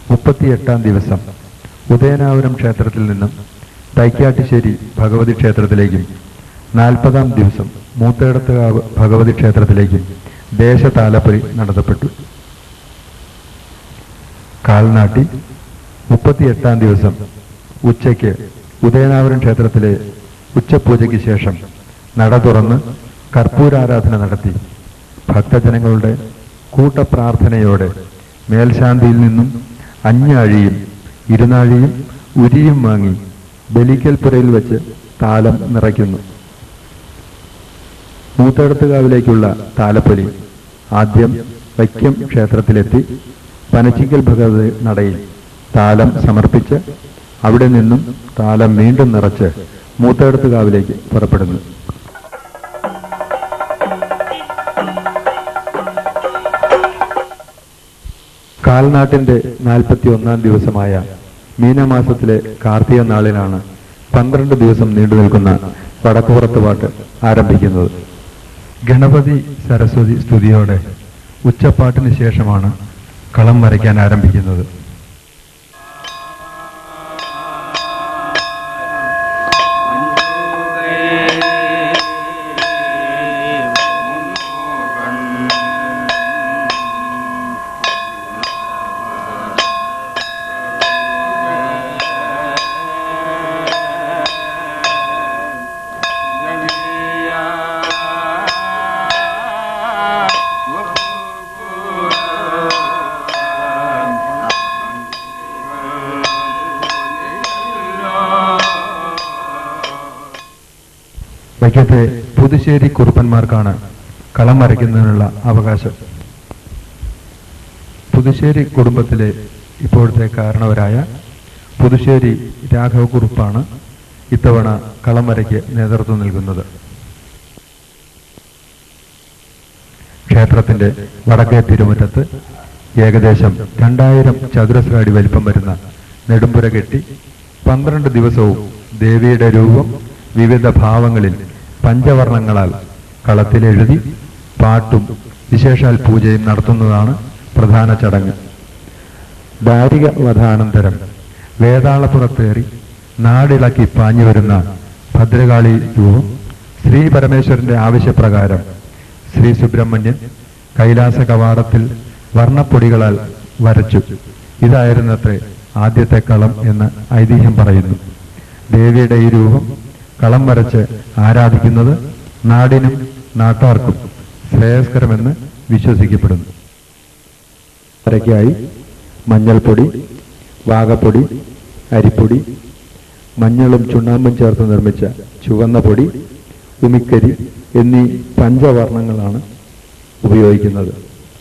മുപ്പത്തിയെട്ടാം ദിവസം ഉദയനാപുരം ക്ഷേത്രത്തിൽ നിന്നും തൈക്കാട്ടുശ്ശേരി ഭഗവതി ക്ഷേത്രത്തിലേക്കും നാൽപ്പതാം ദിവസം മൂത്തേടത്തുകാവ് ഭഗവതി ക്ഷേത്രത്തിലേക്കും ദേശതാലപ്പൊലി നടത്തപ്പെട്ടു കാൽനാട്ടി മുപ്പത്തിയെട്ടാം ദിവസം ഉച്ചയ്ക്ക് ഉദയനാപുരം ക്ഷേത്രത്തിലെ ഉച്ചപൂജയ്ക്ക് ശേഷം നട തുറന്ന് കർപ്പൂരാരാധന നടത്തി ഭക്തജനങ്ങളുടെ കൂട്ടപ്രാർത്ഥനയോടെ മേൽശാന്തിയിൽ നിന്നും അഞ്ഞാഴിയും ഇരുനാഴിയും ഉരിയും വാങ്ങി ബലിക്കൽപ്പുരയിൽ വെച്ച് താലം നിറയ്ക്കുന്നു മൂത്തടത്തുകാവിലേക്കുള്ള താലപ്പൊലി ആദ്യം വൈക്കം ക്ഷേത്രത്തിലെത്തി പനച്ചിക്കൽ ഭഗവതി നടയിൽ താലം സമർപ്പിച്ച് അവിടെ നിന്നും താലം വീണ്ടും നിറച്ച് മൂത്തടത്തുകാവിലേക്ക് പുറപ്പെടുന്നു കാൽനാട്ടിന്റെ നാൽപ്പത്തി ഒന്നാം ദിവസമായ മീനമാസത്തിലെ കാർത്തിക നാളിലാണ് പന്ത്രണ്ട് ദിവസം നീണ്ടു നിൽക്കുന്ന വടക്കുപുറത്ത് പാട്ട് ആരംഭിക്കുന്നത് ഗണപതി സരസ്വതി സ്തുതിയോടെ ഉച്ചപ്പാട്ടിന് ശേഷമാണ് കളം വരയ്ക്കാൻ ആരംഭിക്കുന്നത് വൈക്കത്തെ പുതുശ്ശേരി കുറുപ്പന്മാർക്കാണ് കളം വരയ്ക്കുന്നതിനുള്ള അവകാശം പുതുശ്ശേരി കുടുംബത്തിലെ ഇപ്പോഴത്തെ കാരണവരായ പുതുശ്ശേരി രാഘവ കുറുപ്പാണ് ഇത്തവണ കളം വരയ്ക്ക് നേതൃത്വം നൽകുന്നത് ക്ഷേത്രത്തിന്റെ വടക്കേ തിരുമുറ്റത്ത് ഏകദേശം രണ്ടായിരം ചതുരശ്ര അടി വലിപ്പം വരുന്ന നെടുമ്പുര കെട്ടി പന്ത്രണ്ട് ദിവസവും ദേവിയുടെ രൂപം വിവിധ ഭാവങ്ങളിൽ പഞ്ചവർണ്ണങ്ങളാൽ കളത്തിലെഴുതി പാട്ടും വിശേഷാൽ പൂജയും നടത്തുന്നതാണ് പ്രധാന ചടങ്ങ് ദാരിക വധാനന്തരം വേതാളപ്പുറത്തേറി നാടിളക്കി പാഞ്ഞു വരുന്ന ഭദ്രകാളി രൂപം ശ്രീ പരമേശ്വരന്റെ ആവശ്യപ്രകാരം ശ്രീ സുബ്രഹ്മണ്യൻ കൈലാസ കവാടത്തിൽ വർണ്ണപ്പൊടികളാൽ വരച്ചു ഇതായിരുന്നത്രേ ആദ്യത്തെ കളം എന്ന് ഐതിഹ്യം പറയുന്നു ദേവിയുടെ ഈ രൂപം കളം വരച്ച് ആരാധിക്കുന്നത് നാടിനും നാട്ടാർക്കും ശ്രേയസ്കരമെന്ന് വിശ്വസിക്കപ്പെടുന്നു വരയ്ക്കായി മഞ്ഞൾപ്പൊടി വാഗപ്പൊടി അരിപ്പൊടി മഞ്ഞളും ചുണ്ണാമ്പും ചേർത്ത് നിർമ്മിച്ച ചുവന്ന പൊടി ഉമിക്കരി എന്നീ പഞ്ചവർണ്ണങ്ങളാണ് ഉപയോഗിക്കുന്നത്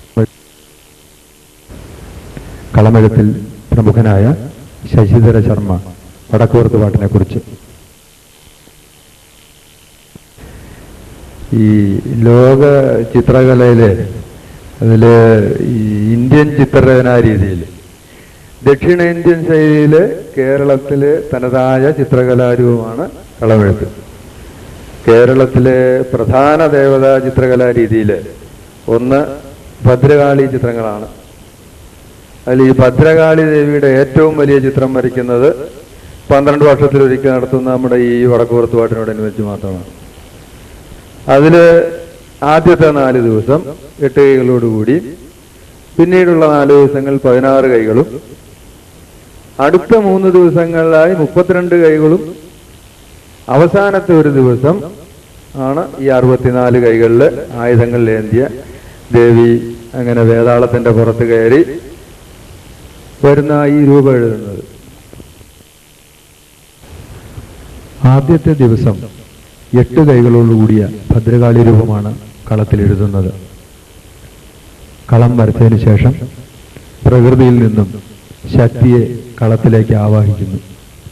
കളമെഴുത്തിൽ പ്രമുഖനായ ശശിധര ശർമ്മ വടക്കുവർത്ത് പാട്ടിനെ കുറിച്ച് ഈ ലോക ചിത്രകലയില് അതില് ഈ ഇന്ത്യൻ ചിത്രരചനാ രീതിയിൽ ദക്ഷിണേന്ത്യൻ ശൈലിയില് കേരളത്തില് തനതായ ചിത്രകലാരൂപമാണ് കളമെഴുത്ത് കേരളത്തിലെ പ്രധാന ദേവതാ ചിത്രകലാ രീതിയിൽ ഒന്ന് ഭദ്രകാളി ചിത്രങ്ങളാണ് അതിൽ ഈ ഭദ്രകാളി ദേവിയുടെ ഏറ്റവും വലിയ ചിത്രം വരയ്ക്കുന്നത് പന്ത്രണ്ട് വർഷത്തിലൊരിക്കൽ നടത്തുന്ന നമ്മുടെ ഈ വടക്കുപുറത്ത് പാട്ടിനോടനുബന്ധിച്ച് മാത്രമാണ് അതില് ആദ്യത്തെ നാല് ദിവസം എട്ട് കൈകളോടുകൂടി പിന്നീടുള്ള നാല് ദിവസങ്ങൾ പതിനാറ് കൈകളും അടുത്ത മൂന്ന് ദിവസങ്ങളിലായി മുപ്പത്തിരണ്ട് കൈകളും അവസാനത്തെ ഒരു ദിവസം ആണ് ഈ അറുപത്തിനാല് കൈകളിൽ ആയുധങ്ങളിൽ ഏന്തിയ ദേവി അങ്ങനെ വേതാളത്തിന്റെ പുറത്ത് കയറി വരുന്ന ഈ രൂപം എഴുതുന്നത് ആദ്യത്തെ ദിവസം എട്ട് കൈകളോടുകൂടിയ ഭദ്രകാളി രൂപമാണ് കളത്തിൽ എഴുതുന്നത് കളം വരച്ചതിന് ശേഷം പ്രകൃതിയിൽ നിന്നും ശക്തിയെ കളത്തിലേക്ക് ആവാഹിക്കുന്നു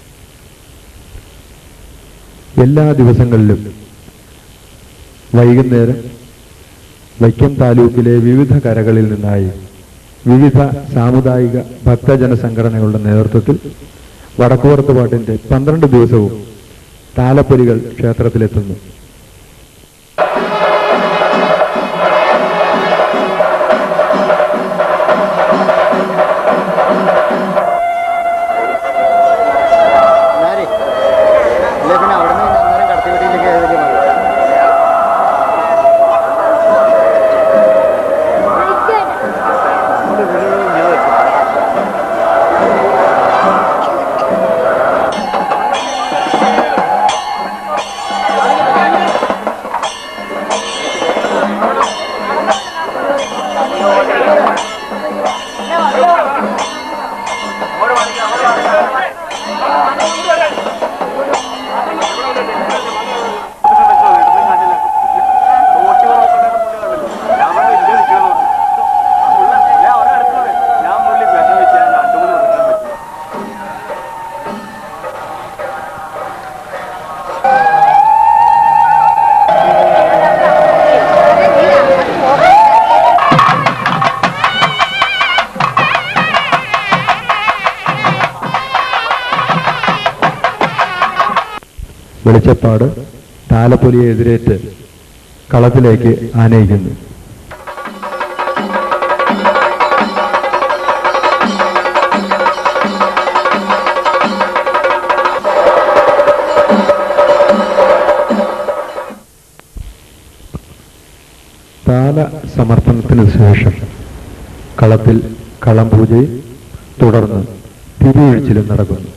എല്ലാ ദിവസങ്ങളിലും വൈകുന്നേരം വൈക്കം താലൂക്കിലെ വിവിധ കരകളിൽ നിന്നായി വിവിധ സാമുദായിക ഭക്തജന സംഘടനകളുടെ നേതൃത്വത്തിൽ വടക്കുപുറത്ത് പാട്ടിന്റെ പന്ത്രണ്ട് ദിവസവും താലപ്പൊലികൾ ക്ഷേത്രത്തിലെത്തുന്നു വെളിച്ചപ്പാട് താലപ്പൊലിയെ എതിരേറ്റ് കളത്തിലേക്ക് ആനയിക്കുന്നു താല സമർപ്പണത്തിന് ശേഷം കളത്തിൽ കളം പൂജയും തുടർന്ന് തിരിയൊഴിച്ചിലും നടക്കുന്നു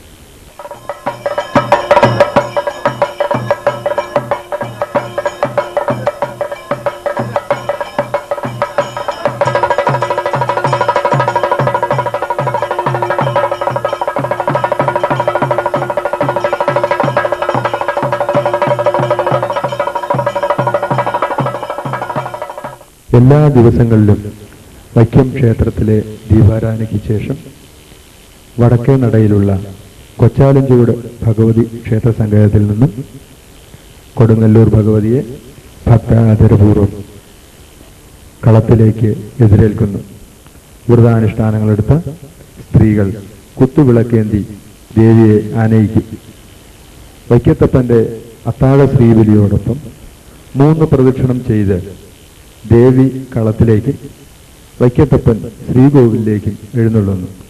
എല്ലാ ദിവസങ്ങളിലും വൈക്കം ക്ഷേത്രത്തിലെ ദീപാരാധനയ്ക്ക് ശേഷം വടക്കേ നടയിലുള്ള കൊച്ചാലഞ്ചൂട് ഭഗവതി ക്ഷേത്ര സങ്കേതത്തിൽ നിന്നും കൊടുങ്ങല്ലൂർ ഭഗവതിയെ ഭക്താദരപൂർവ്വം കളത്തിലേക്ക് എതിരേൽക്കുന്നു വ്രതാനുഷ്ഠാനങ്ങളെടുത്ത സ്ത്രീകൾ കുത്തുവിളക്കേന്തി ദേവിയെ ആനയിക്കും വൈക്കത്തപ്പന്റെ അത്താഴ ശ്രീബലിയോടൊപ്പം മൂന്ന് പ്രദക്ഷിണം ചെയ്ത് ദേവി കളത്തിലേക്കും വൈക്കത്തപ്പൻ ശ്രീകോവിലേക്കും എഴുന്നള്ളുന്നു